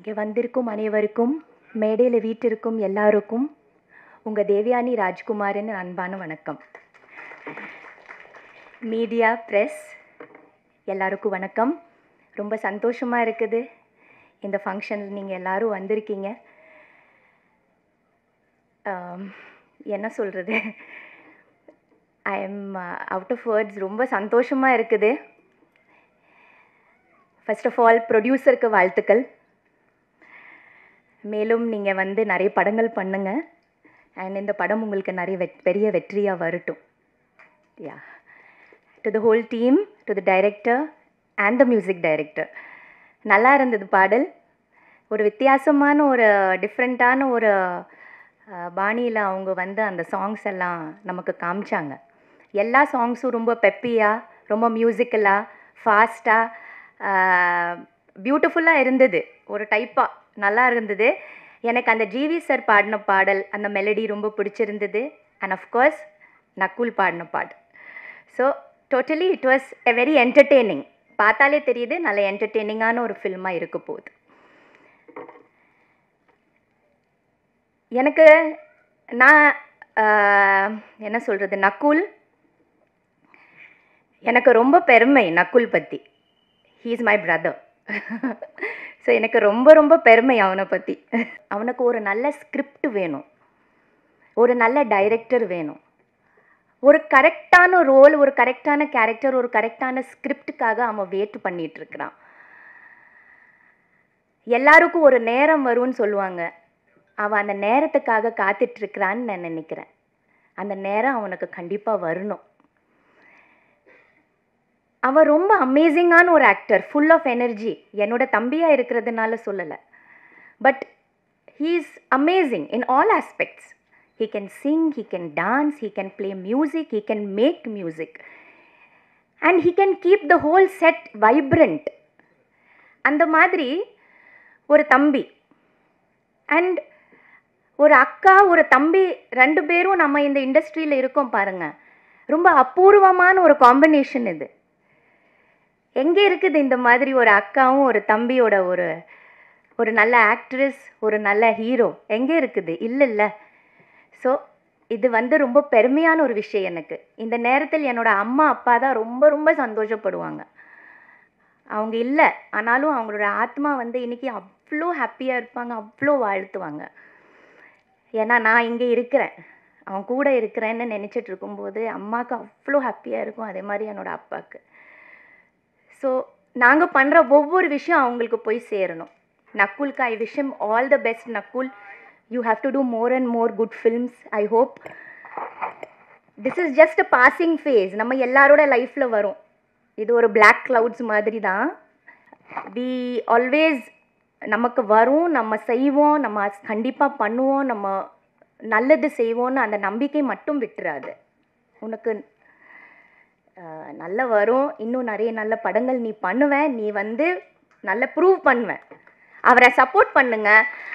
இங்கே வந்திருக்கும் அனைவருக்கும் மேடையில் வீட்டிற்கும் எல்லாருக்கும் உங்கள் தேவயானி ராஜ்குமாரின் அன்பான வணக்கம் மீடியா ப்ரெஸ் எல்லாருக்கும் வணக்கம் ரொம்ப சந்தோஷமாக இருக்குது இந்த ஃபங்க்ஷனில் நீங்கள் எல்லாரும் வந்திருக்கீங்க ஆம், என்ன சொல்கிறது I am out of words ரொம்ப சந்தோஷமாக இருக்குது ஃபர்ஸ்ட் ஆஃப் ஆல் ப்ரொடியூசருக்கு வாழ்த்துக்கள் மேலும் நீங்கள் வந்து நிறைய படங்கள் பண்ணுங்க அண்ட் இந்த படம் உங்களுக்கு நிறைய வெட் பெரிய வெற்றியாக வரட்டும் yeah to the whole team to the director and the music director நல்லா இருந்தது பாடல் ஒரு வித்தியாசமான ஒரு டிஃப்ரெண்ட்டான ஒரு பாணியில் அவங்க வந்து அந்த சாங்ஸ் எல்லாம் நமக்கு காமிச்சாங்க எல்லா சாங்ஸும் ரொம்ப பெப்பியாக ரொம்ப மியூசிக்கலாக ஃபாஸ்ட்டாக பியூட்டிஃபுல்லாக இருந்தது ஒரு டைப்பாக நல்லா இருந்தது எனக்கு அந்த ஜிவி சார் பாடின பாடல் அந்த மெலடி ரொம்ப பிடிச்சிருந்தது அண்ட் அஃப்கோர்ஸ் நக்குல் பாடின பாட்டு so totally it was a very entertaining பார்த்தாலே தெரியுது நல்ல என்டர்டெய்னிங்கான ஒரு ஃபில்மாக இருக்க போகுது எனக்கு நான் ஆஹ், என்ன சொல்கிறது நக்குல் எனக்கு ரொம்ப பெருமை நக்குல் பற்றி he is my brother so எனக்கு ரொம்ப ரொம்ப பெருமை அவனை பற்றி அவனுக்கு ஒரு நல்ல ஸ்கிரிப்ட் வேணும் ஒரு நல்ல டைரக்டர் வேணும் ஒரு கரெக்டான ரோல் ஒரு கரெக்டான கேரக்டர் ஒரு கரெக்டான ஸ்கிரிப்டுக்காக அவன் வெயிட் பண்ணிட்டு இருக்கிறான் எல்லாருக்கும் ஒரு நேரம் வரும்னு சொல்லுவாங்க அவன் அந்த நேரத்துக்காக காத்துட்டு இருக்கிறான்னு நான் நினைக்கிறேன் அந்த நேரம் அவனுக்கு கண்டிப்பாக வரணும் அவன் ரொம்ப அமேசிங்கான ஒரு ஆக்டர் ஃபுல் ஆஃப் எனர்ஜி என்னோட தம்பியாக இருக்கிறதுனால சொல்லலை but he is amazing in all aspects he can sing he can dance he can play music he can make music and he can keep the whole set vibrant அந்த மாதிரி ஒரு தம்பி and ஒரு அக்கா ஒரு தம்பி ரெண்டு பேரும் நம்ம இந்த இண்டஸ்ட்ரியில் இருக்கோம் பாருங்க ரொம்ப அபூர்வமான ஒரு காம்பினேஷன் இது எங்கே இருக்குது இந்த மாதிரி ஒரு அக்காவும் ஒரு தம்பியோட ஒரு ஒரு நல்ல ஆக்ட்ரஸ் ஒரு நல்ல ஹீரோ எங்கே இருக்குது இல்லை இல்லை ஸோ இது வந்து ரொம்ப பெருமையான ஒரு விஷயம் எனக்கு இந்த நேரத்தில் என்னோட அம்மா அப்பா தான் ரொம்ப ரொம்ப சந்தோஷப்படுவாங்க அவங்க இல்லை ஆனாலும் அவங்களோட ஆத்மா வந்து இன்னைக்கு அவ்வளோ ஹாப்பியாக இருப்பாங்க அவ்வளோ வாழ்த்துவாங்க ஏன்னா நான் இங்கே இருக்கிறேன் அவன் கூட இருக்கிறேன்னு நினச்சிட்டு இருக்கும்போது அம்மாவுக்கு அவ்வளோ ஹாப்பியாக இருக்கும் அதே மாதிரி என்னோட அப்பாவுக்கு ஸோ நாங்கள் பண்ணுற ஒவ்வொரு விஷயம் அவங்களுக்கு போய் சேரணும் நக்குல்க்கு I wish him all the best Nakul you have to do more and more good films I hope this is just a passing phase நம்ம எல்லாரோட லைஃப்பில் வரும் இது ஒரு Black clouds மாதிரி தான் வி ஆல்வேஸ் நமக்கு வரும் நம்ம செய்வோம் நம்ம கண்டிப்பாக பண்ணுவோம் நம்ம நல்லது செய்வோம்னு அந்த நம்பிக்கை மட்டும் விட்டுறாது உனக்கு ஆஹ், நல்ல வரும் இன்னும் நிறைய நல்ல படங்கள் நீ பண்ணுவ நீ வந்து நல்ல ப்ரூவ் பண்ணுவ அவரை சப்போர்ட் பண்ணுங்க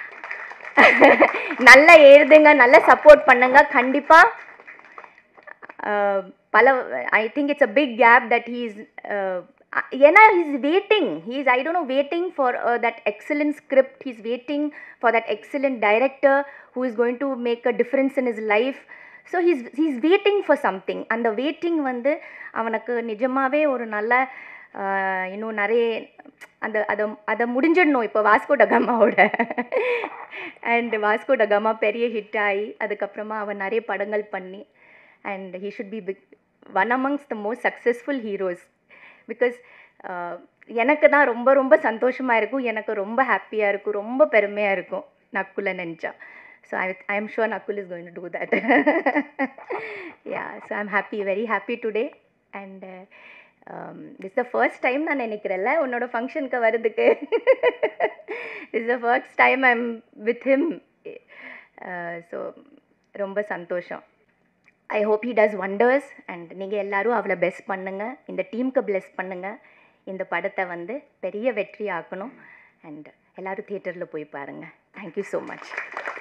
நல்லா எழுதுங்க நல்லா சப்போர்ட் பண்ணுங்க கண்டிப்பாக uh, பல I think it's a big gap that he's ஏன்னா he's waiting he's I don't know waiting for that excellent script he's waiting for that excellent director who is going to make a difference in his life so he's he's waiting for something அந்த waiting வந்து அவனுக்கு நிஜமாவே ஒரு நல்ல uh, இன்னும் நிறைய அந்த அதை அதை முடிஞ்சிடணும் இப்போ வாஸ்கோ டகாமாவோட அண்ட் வாஸ்கோ டகாமா பெரிய ஹிட் ஆகி அதுக்கப்புறமா அவன் நிறைய படங்கள் பண்ணி and he should be big one amongst the most successful heroes because எனக்கு தான் ரொம்ப ரொம்ப சந்தோஷமாக இருக்கும் எனக்கு ரொம்ப ஹாப்பியாக இருக்கும் ரொம்ப பெருமையாக இருக்கும் நக்குல நினச்சா so I I am sure Nakul is going to do that yeah so I am happy very happy today and this the first time நான் நினைக்கிறேன்ல உன்னோட ஃபங்க்ஷனுக்கு வரதுக்கு this the first time I am with him so ரொம்ப சந்தோஷம் I hope he does wonders and நீங்கள் எல்லாரும் அவளை பெஸ்ட் பண்ணுங்க இந்த டீமுக்கு bless பண்ணுங்க இந்த படத்தை வந்து பெரிய வெற்றி ஆக்கணும் அண்ட் எல்லாரும் தியேட்டரில் போய் பாருங்கள் தேங்க்யூ ஸோ மச்